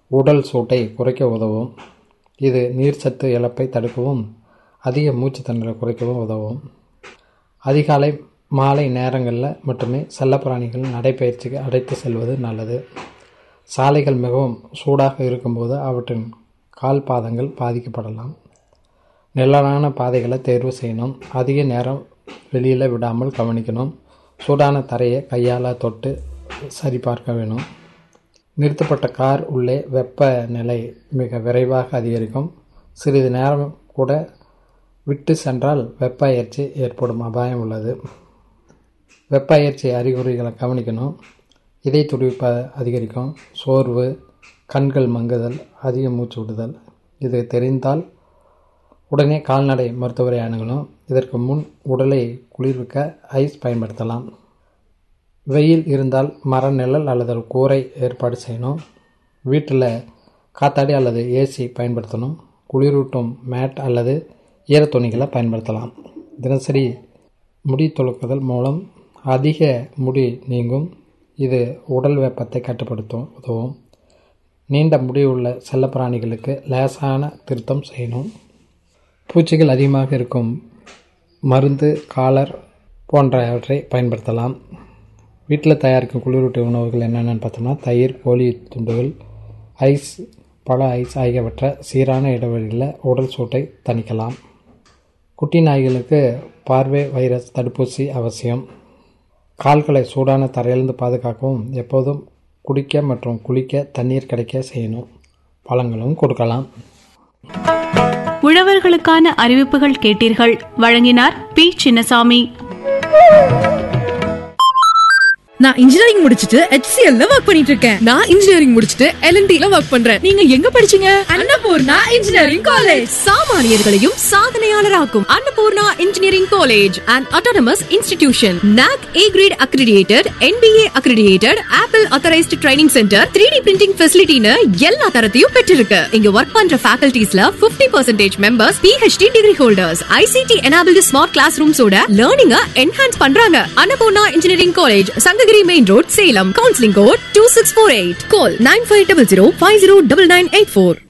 உடல் சூட்டை குறைக்க உதவும் இது நீர்ச்சத்து இழப்பை தடுக்கவும் அதிக மூச்சு திணறலை குறைக்கவும் உதவும் அதிகாலை மாலை நேரங்களில் மட்டுமே செல்லப்பிராணிகள் நடைப்பயிற்சிக்கு அழைத்து செல்வது நல்லது சாலைகள் மிகவும் சூடாக இருக்கும்போது அவற்றின் கால் பாதங்கள் பாதிக்கப்படலாம் நிழலான பாதைகளை தேர்வு செய்யணும் அதிக நேரம் வெளியில் விடாமல் கவனிக்கணும் சூடான தரையை கையால் தொட்டு சரிபார்க்க வேணும் நிறுத்தப்பட்ட கார் உள்ளே வெப்பநிலை மிக விரைவாக அதிகரிக்கும் சிறிது நேரம் கூட விட்டு சென்றால் வெப்ப அயற்சி ஏற்படும் அபாயம் உள்ளது வெப்ப அயற்சி அறிகுறிகளை கவனிக்கணும் இதய துடிப்பு அதிகரிக்கும் சோர்வு கண்கள் மங்குதல் அதிக மூச்சு விடுதல் இது தெரிந்தால் உடனே கால்நடை மருத்துவரை அணுகணும் இதற்கு முன் உடலை குளிர்விக்க ஐஸ் பயன்படுத்தலாம் வெயில் இருந்தால் மர நிழல் அல்லது கூரை ஏற்பாடு செய்யணும் வீட்டில் காத்தாடி அல்லது ஏசி பயன்படுத்தணும் குளிரூட்டும் மேட் அல்லது ஈரத்துணிகளை பயன்படுத்தலாம் தினசரி முடி துளக்குதல் மூலம் அதிக முடி நீங்கும் இது உடல் வெப்பத்தை கட்டுப்படுத்தும் உதவும் நீண்ட முடி உள்ள செல்லப்பிராணிகளுக்கு லேசான திருத்தம் செய்யணும் பூச்சிகள் அதிகமாக இருக்கும் மருந்து காலர் போன்றவற்றை பயன்படுத்தலாம் வீட்டில் தயாரிக்கும் குளிரூட்டி உணவுகள் என்னென்னு பார்த்தோம்னா தயிர் கோழி துண்டுகள் ஐஸ் பழ ஐஸ் ஆகியவற்றை சீரான இடைவெளியில் உடல் சூட்டை தணிக்கலாம் குட்டி நாய்களுக்கு பார்வை வைரஸ் தடுப்பூசி அவசியம் கால்களை சூடான தரையிலிருந்து பாதுகாக்கவும் எப்போதும் குடிக்க மற்றும் குளிக்க தண்ணீர் கிடைக்க செய்யணும் பழங்களும் கொடுக்கலாம் உழவர்களுக்கான அறிவிப்புகள் கேட்டீர்கள் வழங்கினார் பி சின்னசாமி நான் இன்ஜினியரிங் முடிச்சிட்டு HCL ல ஒர்க் பண்ணிட்டு இருக்கேன் நான் இன்ஜினியரிங் முடிச்சிட்டு எல்என்டி ல ஒர்க் பண்றேன் நீங்க எங்க படிச்சீங்க அன்னபூர்ணா இன்ஜினியரிங் காலேஜ் சாமானியர்களையும் சாதனையாளராக்கும் Annapoorna engineering college and autonomous institution NAAC A grade accredited NBA accredited Apple authorised training centre three D printing ஃபெசிலிட்டின்னு எல்லா தரத்தையும் பெற்றிருக்கு இங்க ஒர்க் பண்ற ஃபேக்கல்டிஸ்ல 50% percentage members PhD degree holders ICT enabled smart class ரூம்ஸோட லேர்னிங்க என்ஹான்ஸ் பண்றாங்க Annapoorna engineering college Sankagiri main road Salem counselling code two six four eight call nine five double zero five zero double nine eight four